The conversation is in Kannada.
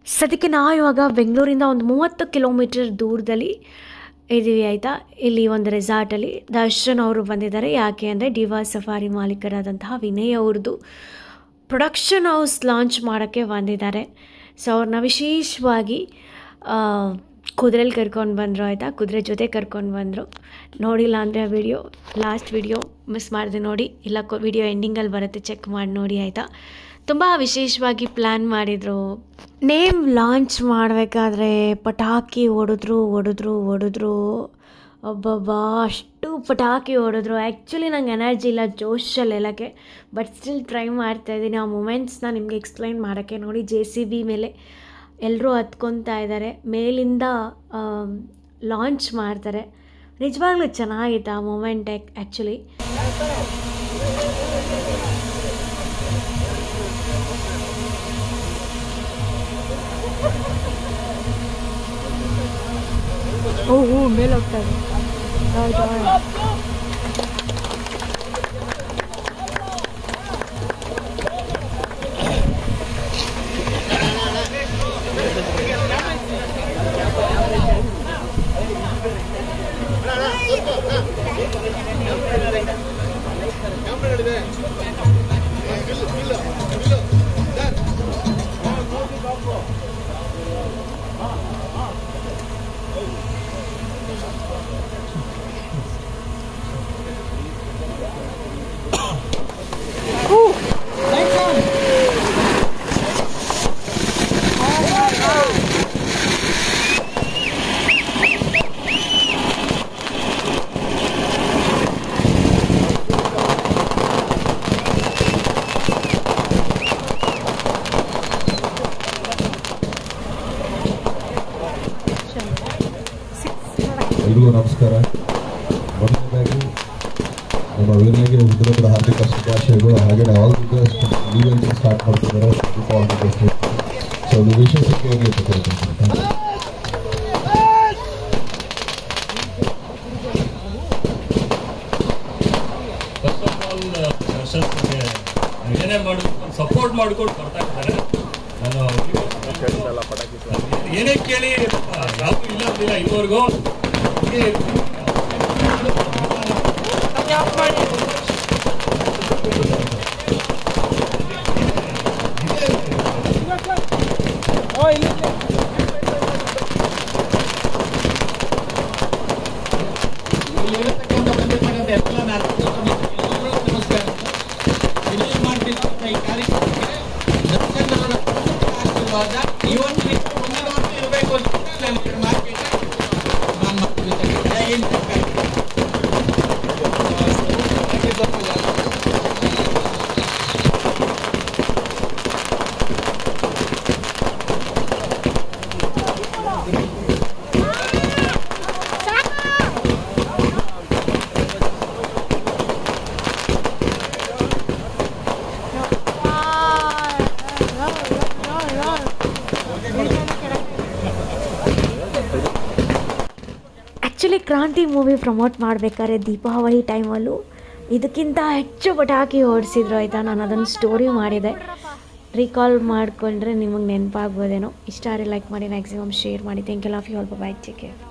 ಸದ್ಯಕ್ಕೆ ನಾವು ಇವಾಗ ಬೆಂಗಳೂರಿಂದ ಒಂದು ಮೂವತ್ತು ಕಿಲೋಮೀಟರ್ ದೂರದಲ್ಲಿ ಇದ್ದೀವಿ ಆಯಿತಾ ಇಲ್ಲಿ ಒಂದು ರೆಸಾರ್ಟಲ್ಲಿ ದರ್ಶನ್ ಅವರು ಬಂದಿದ್ದಾರೆ ಯಾಕೆ ಅಂದರೆ ಡಿವಾ ಸಫಾರಿ ಮಾಲೀಕರಾದಂತಹ ವಿನಯ್ ಅವ್ರದ್ದು ಪ್ರೊಡಕ್ಷನ್ ಹೌಸ್ ಲಾಂಚ್ ಮಾಡೋಕ್ಕೆ ಬಂದಿದ್ದಾರೆ ಸೊ ಅವ್ರನ್ನ ವಿಶೇಷವಾಗಿ ಕುದುರೆಲಿ ಕರ್ಕೊಂಡು ಬಂದರು ಆಯಿತಾ ಕುದುರೆ ಜೊತೆ ಕರ್ಕೊಂಡು ಬಂದರು ನೋಡಿಲ್ಲ ಅಂದರೆ ಆ ವಿಡಿಯೋ ಲಾಸ್ಟ್ ವಿಡಿಯೋ ಮಿಸ್ ಮಾಡಿದೆ ನೋಡಿ ಇಲ್ಲ ಕೊ ವಿಡಿಯೋ ಎಂಡಿಂಗಲ್ಲಿ ಬರುತ್ತೆ ಚೆಕ್ ಮಾಡಿ ನೋಡಿ ಆಯಿತಾ ತುಂಬ ವಿಶೇಷವಾಗಿ ಪ್ಲ್ಯಾನ್ ಮಾಡಿದರು ನೇಮ್ ಲಾಂಚ್ ಮಾಡಬೇಕಾದ್ರೆ ಪಟಾಕಿ ಹೊಡೆದ್ರು ಹೊಡೆದ್ರು ಹೊಡೆದ್ರು ಒಬ್ಬೊಬ್ಬ ಅಷ್ಟು ಪಟಾಕಿ ಹೊಡೆದ್ರು ಆ್ಯಕ್ಚುಲಿ ನಂಗೆ ಎನರ್ಜಿ ಇಲ್ಲ ಜೋಶಲ್ಲಿ ಹೇಳೋಕ್ಕೆ ಬಟ್ ಸ್ಟಿಲ್ ಟ್ರೈ ಮಾಡ್ತಾಯಿದ್ದೀನಿ ಆ ಮೂಮೆಂಟ್ಸ್ನ ನಿಮಗೆ ಎಕ್ಸ್ಪ್ಲೈನ್ ಮಾಡೋಕ್ಕೆ ನೋಡಿ ಜೆ ಸಿ ಬಿ ಮೇಲೆ ಎಲ್ಲರೂ ಹತ್ಕೊತಾ ಇದ್ದಾರೆ ಮೇಲಿಂದ ಲಾಂಚ್ ಮಾಡ್ತಾರೆ ನಿಜವಾಗ್ಲೂ ಚೆನ್ನಾಗಿತ್ತು ಆ ಮೂಮೆಂಟ್ ಆ್ಯಕ್ಚುಲಿ ಓ ಹ್ಞೂ ಮೇಲೆ ಹೋಗ್ತಾ ಇದೆ ಜಾಯ್ ಜಾಯ್ ಎಲ್ರಿಗೂ ನಮಸ್ಕಾರ ಮೊದಲನೇದಾಗಿ ನಮ್ಮ ವೀರನಿಗೆ ಹೃದಯದ ಹಾರ್ದಿಕ ಶುಭಾಶಯಗಳು ಹಾಗೆ all the best event start ಮಾಡ್ತಿದ್ದಾರೆ ಆಲ್ ದಿ ಬೆಸ್ಟ್ ಸೊ ಅದು ವಿಶೇಷಕ್ಕೆ ಹೋಗಿ ಅಂತ ಕೇಳ್ತೀನಿ ಫಸ್ಟ್ ಆಫ್ ಆಲ್ ದರ್ಶನ್ಗೆ ಏನೇ ಮಾಡಿದ್ರು ಸಪೋರ್ಟ್ ಮಾಡ್ಕೊಂಡು ಬರ್ತಾ ಇದ್ದಾರೆ ನಾನು ಏನೇ ಕೇಳಿ ಯಾವ ಇಲ್ಲ ಅಂದಿಲ್ಲ ಇದುವರೆಗೂ ಇಲ್ಲಿರತಕ್ಕಂಥ ಬಂದಿರ್ತಕ್ಕಂಥ ಎಲ್ಲ ನಾಲ್ಕು ನಮಸ್ಕಾರ ವಿನಯ್ ಮಾಡ್ತಿರ್ತಕ್ಕಂಥ ಈ ಕಾರ್ಯಕ್ರಮಕ್ಕೆ ದರ್ಶನ್ ಅವರ ಆಶೀರ್ವಾದ ಇವತ್ತು ಮುಂದಿನ ವರ್ಷ ಇರಬೇಕು ಅಂತ ನನ್ನ ಮಾರ್ಕೆಟ್ ನಾನು ಮಾಡ್ತಿದ್ದೇನೆ ಜೈ ಹಿಂದ್ ಸರ್ಕಾರ. ಆ್ಯಕ್ಚುಲಿ ಕ್ರಾಂತಿ ಮೂವಿ ಪ್ರಮೋಟ್ ಮಾಡಬೇಕಾದ್ರೆ ದೀಪಾವಳಿ ಟೈಮಲ್ಲೂ ಇದಕ್ಕಿಂತ ಹೆಚ್ಚು ಪಟಾಕಿ ಓಡಿಸಿದ್ರು ಆಯಿತಾ ನಾನು ಅದನ್ನು ಸ್ಟೋರಿ ಮಾಡಿದೆ ರೀಕಾಲ್ ಮಾಡಿಕೊಂಡ್ರೆ ನಿಮಗೆ ನೆನಪಾಗ್ಬೋದೇನೋ ಇಷ್ಟ ಆದರೆ ಲೈಕ್ ಮಾಡಿ ಮ್ಯಾಕ್ಸಿಮಮ್ ಶೇರ್ ಮಾಡಿ thank you love you all bye take care